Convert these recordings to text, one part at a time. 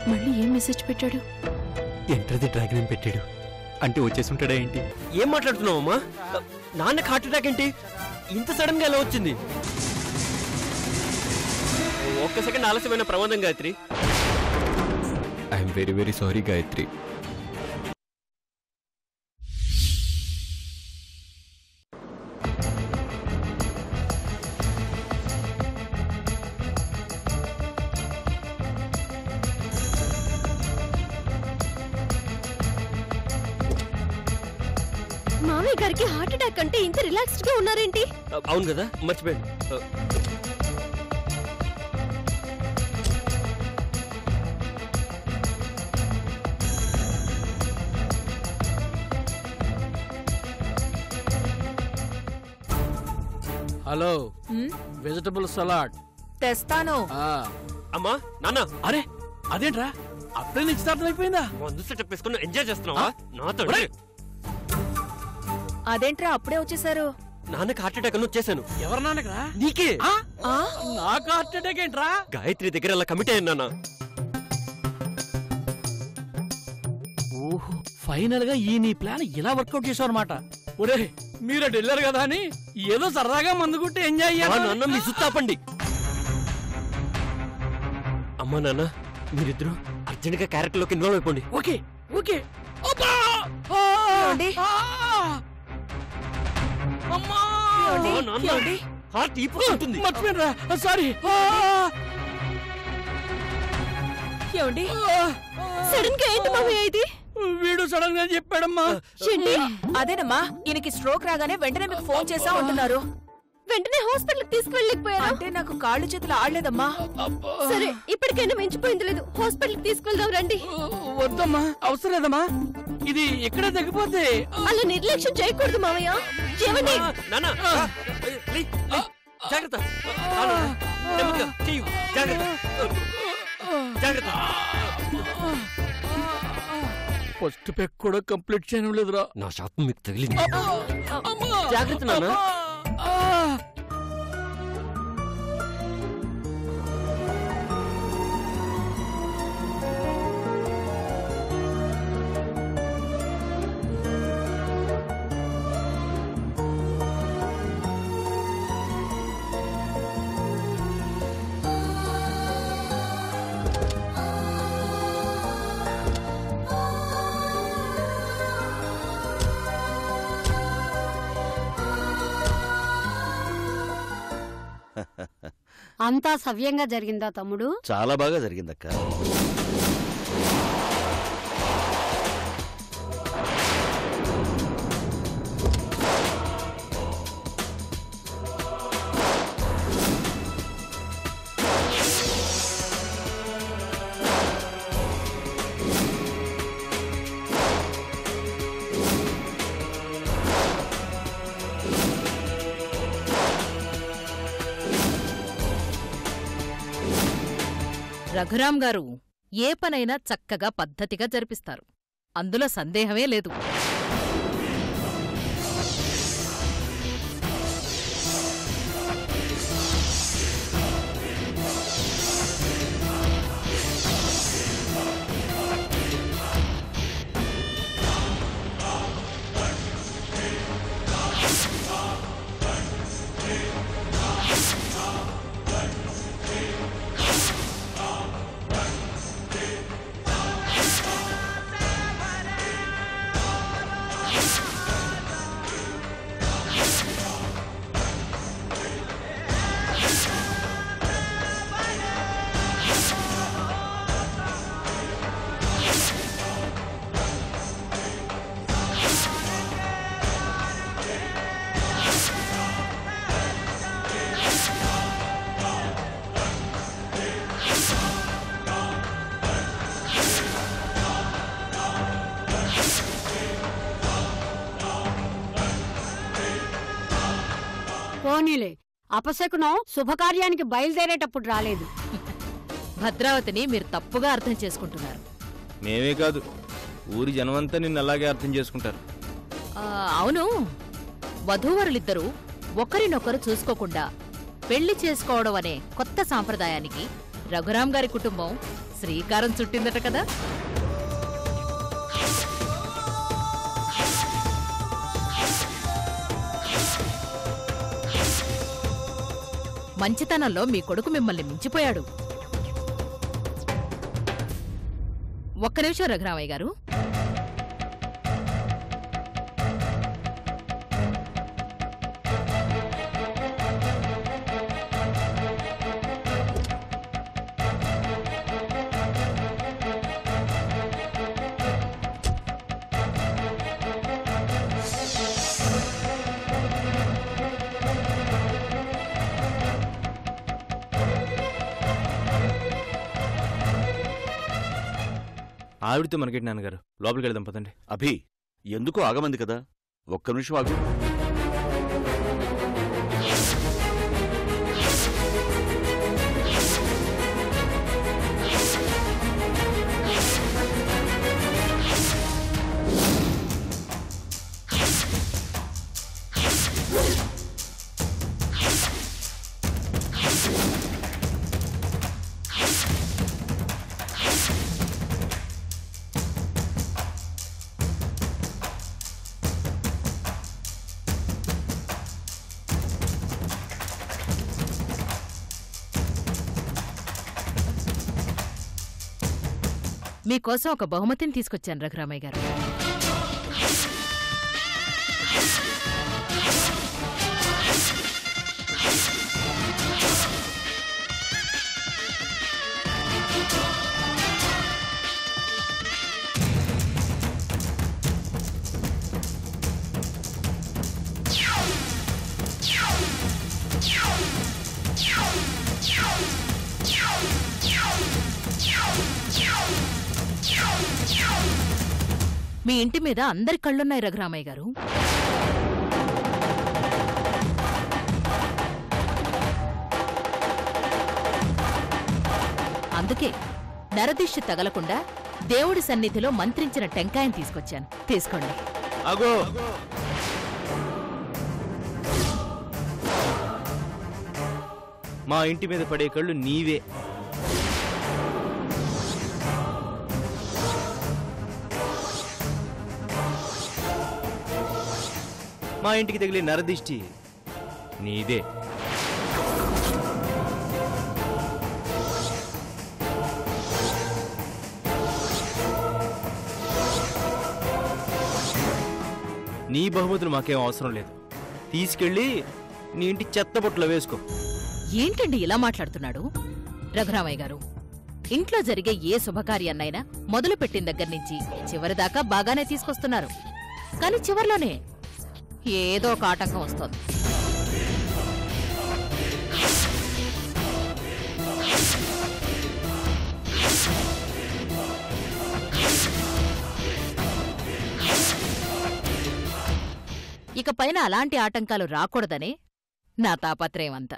మళ్ళీ ఏం మెసేజ్ పెట్టాడు ఎంటర్ ది డ్రాగన్ అని పెట్టాడు అంటే వచ్చేసి ఉంటాడా ఏంటి ఏం మాట్లాడుతున్నావమ్మా నాన్నకి హార్ట్ అటాక్ ఏంటి ఇంత సడన్ గా ఎలా వచ్చింది ఒక్క సెకండ్ ఆలస్యమైన ప్రమాదం Gayathri I'm very very sorry Gayathri మామయ్య గారికి హార్ట్ అటాక్ అంటే ఇంత రిలాక్స్డ్ గా ఉన్నారేంటి అవును కదా మర్చిపోయాను హలో వెజిటబుల్ సలాడ్ తెస్తాను అమ్మా నాన్న అరే అదేంట్రా అప్పుడే నిశ్చితార్థం అయిపోయిందా మందు సెటప్ వేసుకుని ఎంజాయ్ చేస్తున్నావా నాతో ఒరేయ్! అదేంట్రా అప్పుడే వచ్చేసారు నాన్నకి హార్ట్ అటాక్ అని వచ్చేసాను ఎవరి నాన్నకరా నీకే ఆ? నాకు హార్ట్ అటాక్ ఏంట్రా గాయత్రి దగ్గర అలా కమిట్ అయ్యాను నాన్న ఓహో ఫైనల్ గా ఈ నీ ప్లాన్ ఇలా వర్కౌట్ చేసావు అనమాట ఒరే మీరు అటు వెళ్ళారు కదా అని ఏదో సరదాగా మందు కొట్టి ఎంజాయ్ మా అయ్యాను నాన్న మీ సుత్తాపండి అమ్మా నాన్న మీరిద్దరూ అర్జెంట్ గా క్యారెక్టర్ లోకి ఇన్వాల్వ్ అయిపోండి ఓకే ఓకే అబ్బా! ఆ! ఏమండి? ఆ! అమ్మా! ఏమండి? మా నాన్న ఏమండి? హార్ట్ ఇప్పుడు ఉంటుంది మర్చిపోయినరా సారీ ఏమండి సడన్ గా ఏంటి మామయ్య ఇది వీడు సడన్ గా చెప్పాడమ్మా ఏంటి అదేనమ్మా ఈయనకి స్ట్రోక్ రాగానే వెంటనే మీకు ఫోన్ చేసా ఉంటున్నారు వెంటనే హాస్పిటల్ తీసుకువెళ్ళలేకపోయారా అంటే నాకు కాళ్ళు చేతులు ఆడలేదమ్మా సరే ఇప్పటికైనా మించిపోయింది లేదు హాస్పిటల్ తీసుకెళ్దాం రండి వద్దమ్మా అవసరం లేదమ్మా ఇది ఎక్కడే తగ్గిపోతే అలా నిర్లక్ష్యం చేయకూడదు మామయ్య ఏమండి ఆ, నాన్న ఆ, లే, లే, జాగ్రత్త నాన్న, నెమ్మదిగా, చెయ్యి, జాగ్రత్త జాగ్రత్త ఫస్ట్ పెక్ కూడా కంప్లీట్ చేయడం లేదురా నా శాపం మీకు తగిలింది జాగ్రత్త నాన్న అంతా సవ్యంగా జరిగిందా తమ్ముడు చాలా బాగా జరిగిందక్క రఘురాం గారు ఏ పనైనా చక్కగా పద్ధతిగా జరిపిస్తారు అందులో సందేహమే లేదు పోనీలే అపశకునం శుభకార్యానికి బయలుదేరేటప్పుడు రాలేదు భద్రావతిని మీరు తప్పుగా అర్థం చేసుకుంటున్నారు మేమే కాదు ఊరి జనమంతా నిన్ను అలాగే అర్థం చేసుకుంటారు ఆ, అవును వధూవరులిద్దరూ ఒకరినొకరు చూసుకోకుండా పెళ్లి చేసుకోవడం అనే కొత్త సాంప్రదాయానికి రఘురాం గారి కుటుంబం శ్రీకారం చుట్టిందట కదా మంచితనంలో మీ కొడుకు మిమ్మల్ని మించిపోయాడు ఒక్క నిమిషం రఘురామయ్య గారు ఆవిడతో మనకేంటి నాన్నగారు లోపలికి వెళ్దాం పదండి అభి ఎందుకు ఆగమంది కదా ఒక్క నిమిషం ఆగు మీకోసం ఒక బహుమతిని తీసుకొచ్చాను రఘురామయ్య గారు మీ ఇంటి మీద అందరి కళ్ళున్నాయి రఘురామయ్య గారు అందుకే నరదిష్టి తగలకుండా దేవుడి సన్నిధిలో మంత్రించిన టెంకాయని తీసుకొచ్చాను తీసుకోండి అగో మా ఇంటి మీద పడే కళ్ళు నీవే మా ఇంటికి తగిలే నరదిష్టి నీదే నీ బహుమతులు మాకేం అవసరం లేదు తీసుకెళ్ళి నీ ఇంటి చెత్తబొట్లో వేసుకో ఏంటండి ఇలా మాట్లాడుతున్నాడు రఘురామయ్య గారు ఇంట్లో జరిగే ఏ శుభకార్యాన్నైనా మొదలుపెట్టిన దగ్గర నుంచి చివరిదాకా బాగానే తీసుకొస్తున్నారు కానీ చివర్లోనే ఏదో ఒక ఆటంకం వస్తోంది ఇక పైన అలాంటి ఆటంకాలు రాకూడదనే నా తాపత్రయం అంతా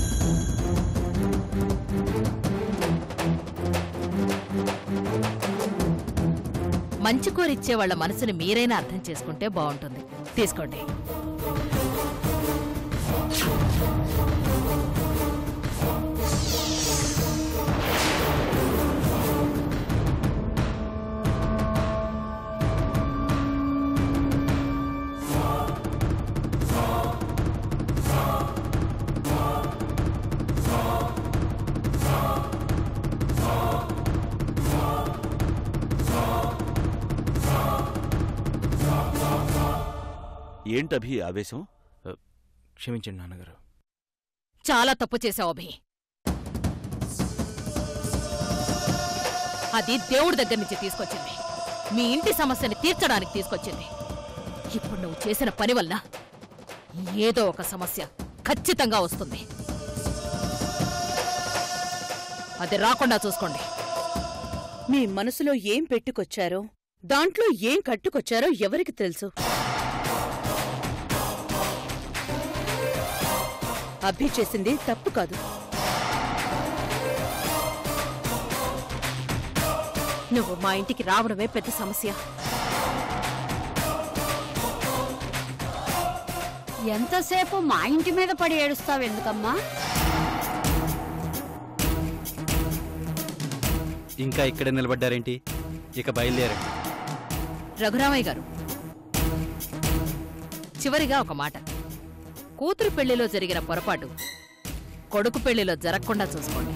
మంచి కోరిచ్చే వాళ్ళ మనసుని మీరైనా అర్థం చేసుకుంటే బాగుంటుంది తీసుకోండి ఏంటభి ఆవేశం క్షమించండి నాన్నగారు చాలా తప్పు చేశావు అభి అది దేవుడి దగ్గర నుంచి తీసుకొచ్చింది మీ ఇంటి సమస్యని తీర్చడానికి తీసుకొచ్చింది ఇప్పుడు నువ్వు చేసిన పని వల్ల ఏదో ఒక సమస్య ఖచ్చితంగా వస్తుంది అది రాకుండా చూసుకోండి మీ మనసులో ఏం పెట్టుకొచ్చారో దాంట్లో ఏం కట్టుకొచ్చారో ఎవరికి తెలుసు అభి చేసింది తప్పు కాదు నువ్వు మా ఇంటికి రావడమే పెద్ద సమస్య ఎంతసేపు మా ఇంటి మీద పడి ఏడుస్తావు ఎందుకమ్మా ఇంకా ఇక్కడే నిలబడ్డారేంటి ఇక బయలుదేరండి రఘురామయ్య గారు చివరిగా ఒక మాట కూతురు పెళ్లిలో జరిగిన పొరపాటు కొడుకు పెళ్లిలో జరగకుండా చూసుకోండి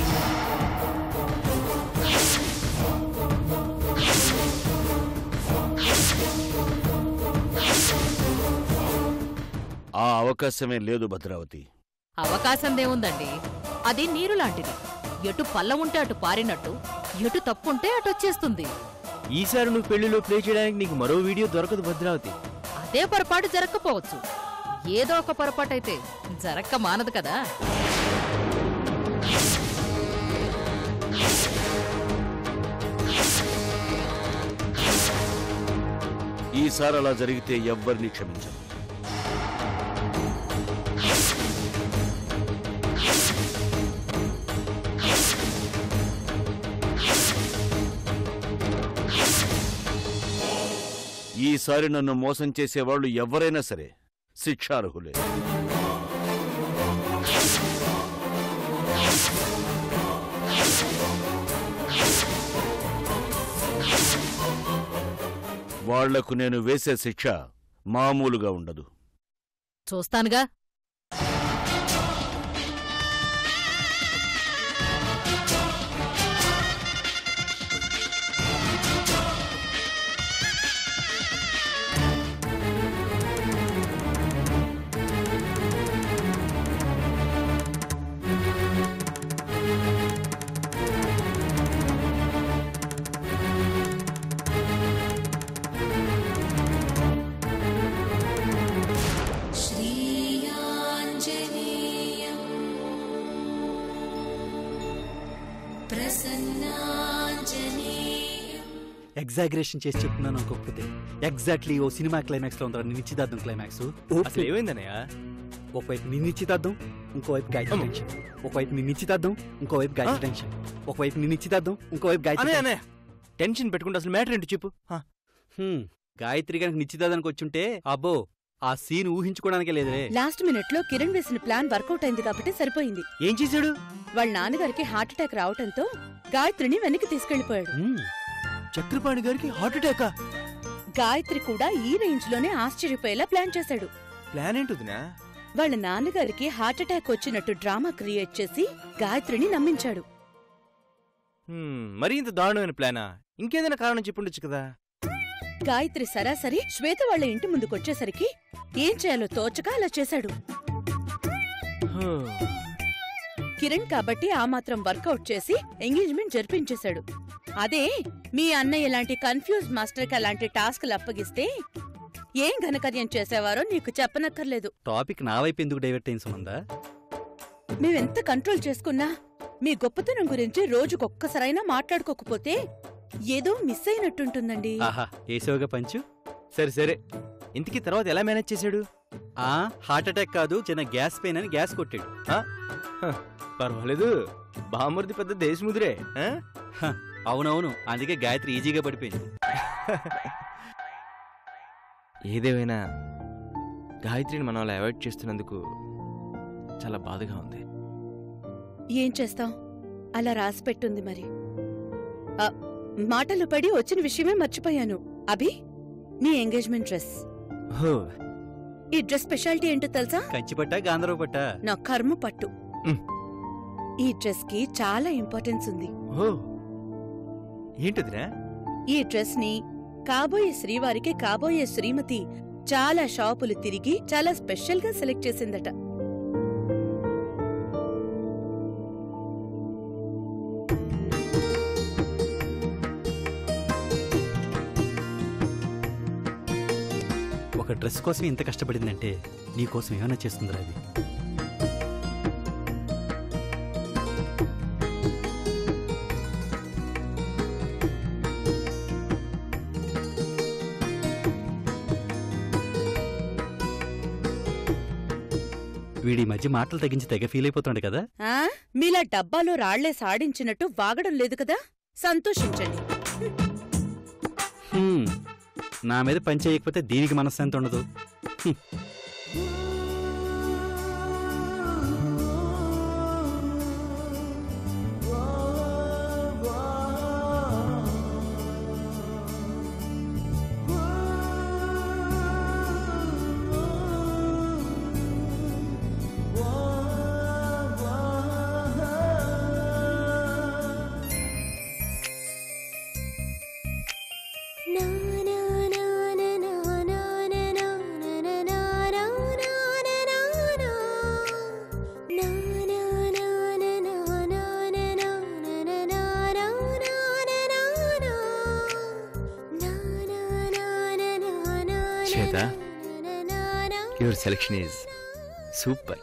ఆ అవకాశమే లేదు భద్రావతి అవకాశందేముందండి అది నీరు లాంటిది ఎటు పల్ల ఉంటే అటు పారినట్టు ఎటు తప్పుంటే అటు వచ్చేస్తుంది ఈసారి నువ్వు పెళ్లిలో ప్లే చేయడానికి నీకు మరో వీడియో దొరకదు భద్రావతి అదే పొరపాటు జరగకపోవచ్చు ఏదో ఒక పొరపాటైతే జరక్క మానదు కదా ఈసారి అలా జరిగితే ఎవ్వరిని క్షమించను ఈసారి నన్ను మోసం చేసేవాళ్ళు ఎవరైనా సరే శిక్షార్హులే వాళ్లకు నేను వేసే శిక్ష మామూలుగా ఉండదు చూస్తానుగా ఎగ్జాగరేషన్ చేసి చెప్తున్నాను అనుకోకపోతే ఎగ్జాక్ట్లీ ఓ సినిమా క్లైమాక్స్ లో ఉందా నిశ్చితార్థం క్లైమాక్స్ అసలు ఏమైందన్నయ్య ఒకవైపు నీ నిశ్చితార్థం ఇంకోవైపు గాయత్రి అమ్మ. టెన్షన్ ఒకవైపు నీ నిశ్చితార్థం ఇంకోవైపు గాయత్రి టెన్షన్ ఒకవైపు నీ నిశ్చితార్థం ఇంకోవైపు గాయత్రి అనే టెన్షన్. అనే టెన్షన్ పెట్టుకుంటే అసలు మ్యాటర్ ఏంటి చెప్పు హా. హ్మ్. గాయత్రి కనుక నిశ్చితార్థానికి వచ్చుంటే అబ్బో ఆ సీన్ ఊహించుకోవడానికే లేదులే లాస్ట్ మినిట్ లో కిరణ్ వేసిన ప్లాన్ వర్కౌట్ అయింది కాబట్టి సరిపోయింది ఏం చేశాడు వాళ్ళ నాన్నగారికి హార్ట్ అటాక్ రావటంతో గాయత్రిని వెనక్కి తీసుకెళ్లిపోయాడు హ్మ్. చక్రపాణి గారికి హార్ట్ అటాకా గాయత్రి కూడా ఈ రేంజ్ లోనే ఆశ్చర్యపోయేలా ప్లాన్ చేశాడు ప్లాన్ ఏంటిదినా వాళ్ళ నాన్నగారికి హార్ట్ అటాక్ వచ్చినట్టు డ్రామా క్రియేట్ చేసి గాయత్రిని నమ్మించాడు హ్మ్, మరీ ఇంత దారుణమైన ప్లానా ఇంకేదైనా కారణం చెప్పుండొచ్చు కదా గాయత్రి సరాసరి శ్వేత వాళ్ళ ఇంటి ముందుకొచ్చేసరికి ఏం చేయాలో తోచక అలా చేశాడు హో. కిరణ్ కాబట్టి ఆ మాత్రం వర్కౌట్ చేసి ఎంగేజ్మెంట్ జరిపించేశాడు అదే మీ అన్నయ్య లాంటి కన్ఫ్యూజ్ మాస్టర్కి అలాంటి టాస్క్లు అప్పగిస్తే ఏం ఘనకార్యం చేసేవారో నీకు చెప్పనక్కర్లేదు టాపిక్ నా వైపు ఎందుకు డైవర్ట్ అయింది సుమందా మేమెంత కంట్రోల్ చేసుకున్నా మీ గొప్పతనం గురించి రోజుకొక్కసారైనా మాట్లాడుకోకపోతే ఏదో మిస్ అయినట్టుంటుందండి ఆహా ఏసోగా పంచు సరే సరే ఇంతకీ తర్వాత ఎలా మేనేజ్ చేశాడు ఆ హార్ట్ అటాక్ కాదు చిన్న గ్యాస్ పెయిన్ అని గ్యాస్ కొట్టాడు హ, పర్వాలేదు బామర్ది పెద్ద దేశముదిరే ఆ? హ, అవునవును అందుకే గాయత్రి ఈజీగా పడిపోయింది ఏదేమైనా గాయత్రిని మనం అలా అవాయిడ్ చేస్తున్నందుకు చాలా బాధగా ఉంది ఏం చేస్తాం అలా రాసి పెట్టుంది మరి ఆ, మాటలు పడి వచ్చిన విషయమే మర్చిపోయాను అభి నీ ఎంగేజ్మెంట్ డ్రెస్ హో ఈ డ్రెస్ స్పెషాలిటీ ఏంటో తెలుసా కంచిపట్ట గాంధర్వ పట్ట నా కర్మ పట్టు మ్. ఈ డ్రెస్ కి చాలా ఇంపార్టెన్స్ ఉంది హో ఏంటదిరా ఈ డ్రెస్ ని కాబోయే శ్రీవారికి కాబోయే శ్రీమతి చాలా షాపులు తిరిగి చాలా స్పెషల్ గా సెలెక్ట్ చేసిందట ఒక డ్రెస్ కోసం ఇంత కష్టపడిందంటే నీ కోసం ఏమైనా చేస్తుందిరా అది వీడి మధ్య మాటలు తగ్గించి తెగ ఫీల్ అయిపోతున్నాడు కదా ఆ మీలా డబ్బాలో రాళ్లే సాడించినట్టు వాగడం లేదు కదా సంతోషించండి హ్మ్. నా మీద పని చేయకపోతే దీనికి మనశ్శాంతి ఉండదు hmm. Shweta your selection is super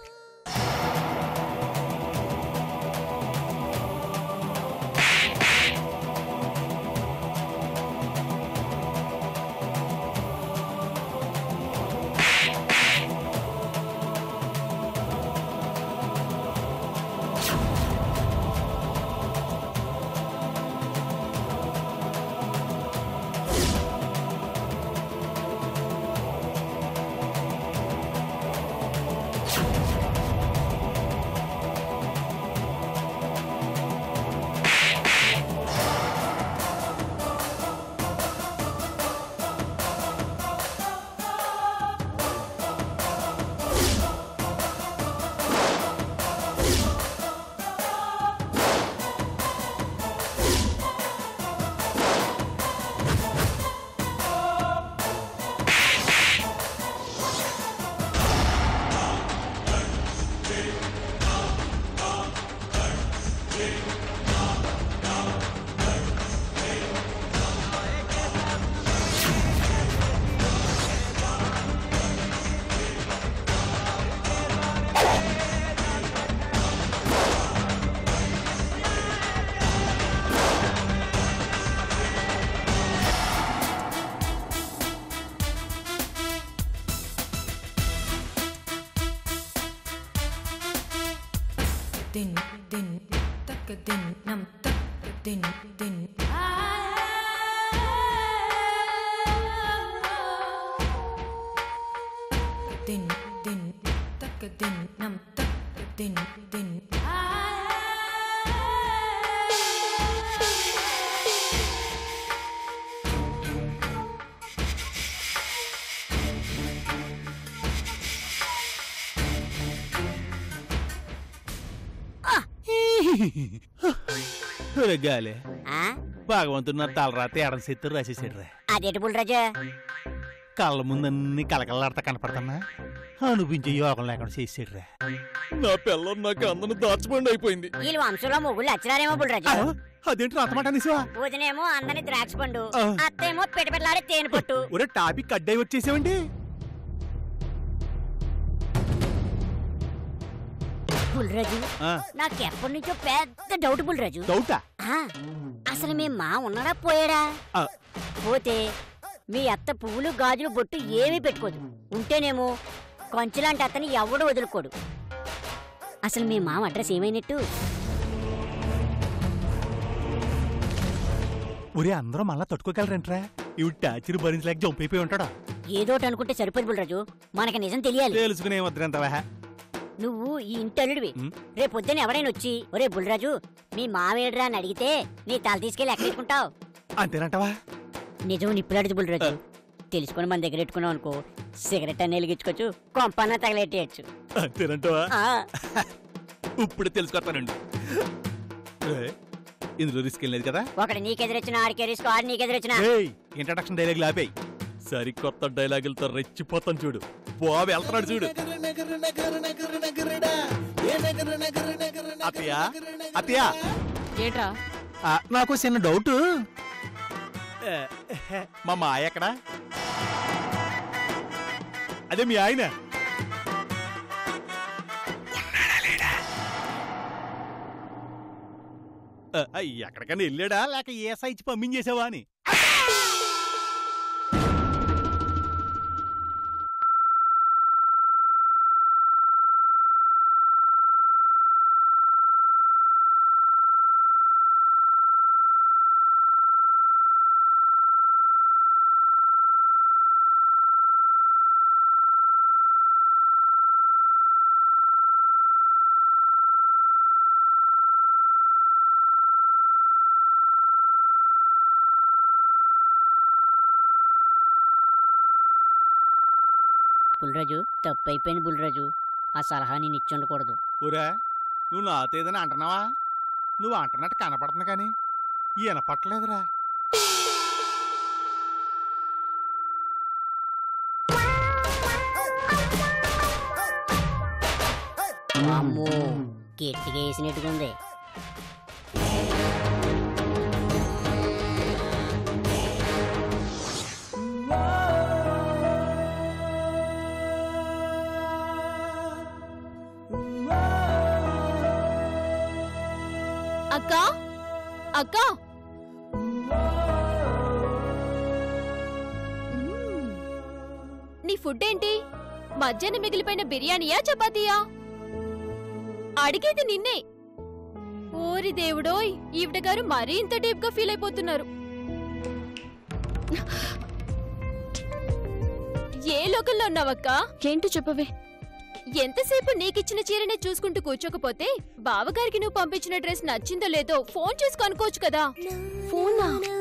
din din tak din nam tak din din din din tak din nam tak din din గాలి భగవంతుడు నా తలరాత ఎడం చేతులు రాసేసాడు రా అదేటి బుల్రాజు కళ్ళ ముందన్ని కలకలాడతా కనపడుతున్నా అనిపించే యోగం లేకుండా చేసాడు రా నా పిల్లం నాకు అందను దాచిపోండి అయిపోయింది వీళ్ళు వంశంలో మొగుళ్ళు అచ్చినారేమో బుల్రాజు అదేంటి రాతమాట అనేసివా వదినేమో అందని ద్రాక్ష పండు ఆ. అత్తేమో పిటపిట్లాడే తేనె పట్టు ఒరే టాపిక్ అడ్డై వచ్చేసావండి బుల్రాజు ఆ. నాకు ఎప్పటి నుంచో పెద్ద డౌట్ బుల్రాజు డౌటా ఆ, అసలు మీ మా ఉన్నాడా పోయాడా ఆ. పోతే మీ అత్త పువ్వులు గాజులు బొట్టు ఏమీ పెట్టుకోదు ఉంటేనేమో కొంచెలాంటి అత్తని ఎవడు వదులుకోడు అసలు మీ మామ అడ్రస్ ఏమైనట్టు ఒరే అందరూ మళ్ళా తట్టుకోగలరంట్రా ఇవి టాచర్ భరించలేక జంప్ అయిపోయి ఉంటాడా ఏదోటి అనుకుంటే సరిపోదు బుల్రాజు మనకి నిజం తెలియాలి తెలుసుకునే వద్దంతవా నువ్వు ఈ ఇంటల్లుడివి రేపు పొద్దున్న ఎవరైనా వచ్చి ఒరే బుల్రాజు మీ మావేడ్రా అని అడిగితే నీ తల తీసుకెళ్ళి ఎక్కడ పెట్టుకుంటావు అంతేనంటవా నిజం నిప్పులాడిది బుల్రాజు తెలుసుకొని మన దగ్గర పెట్టుకున్నావు అనుకో సిగరెట్ అన్ని వెలిగించుకోవచ్చు కొంపన్న తగలెట్టేయచ్చు అంతేనంటవా ఆ, ఇప్పుడు తెలుసుకొస్తానండి ఏ, ఇందులో రిస్క్ వెళ్ళలేదు కదా ఒకడు నీకెదిరొచ్చిన ఆడికి రిస్క్ ఆడు నీకెదిరొచ్చిన ఏయ్ ఇంట్రడక్షన్ డైలాగ్ లాపేయ్ సరికొత్త డైలాగులతో రెచ్చిపోతాను చూడు బాబు వెళ్తున్నాడు చూడు అత్తయ్య అత్తయ్య ఏంట్రా ఆ, నాకు చిన్న డౌట్ మా మాయ ఎక్కడా అదే మీ ఆయన ఆ, ఆ, ఎక్కడికైనా వెళ్ళాడా లేక ఏ సైజ్ పంపించేసావా అని బుల్రాజు తప్పు అయిపోయింది బుల్రాజు ఆ సలహా నేను ఇచ్చి ఉండకూడదు ఊరా నువ్వు నాతో ఏదైనా అంటున్నావా నువ్వు అంటున్నట్టు కనపడుతుంది కానీ వినపట్టలేదురా అమ్మో గట్టిగా వేసినట్టుగా ఉంది అక్క అక్క మ్మ్. నీ ఫుడ్ ఏంటి మధ్యాహ్నం మిగిలిపోయిన బిర్యానీయా చపాతీయా అడిగేది నిన్నే ఓరి దేవుడోయ్ ఈవిడ గారు మరీ ఇంత డీప్ గా ఫీల్ అయిపోతున్నారు ఏ లోకంలో ఉన్నావక్క ఏంటో చెప్పవే ఎంతసేపు నీకిచ్చిన చీరనే చూసుకుంటూ కూర్చోకపోతే బావగారికి నువ్వు పంపించిన డ్రెస్ నచ్చిందో లేదో ఫోన్ చేసి కనుక్కోవచ్చు కదా ఫోనా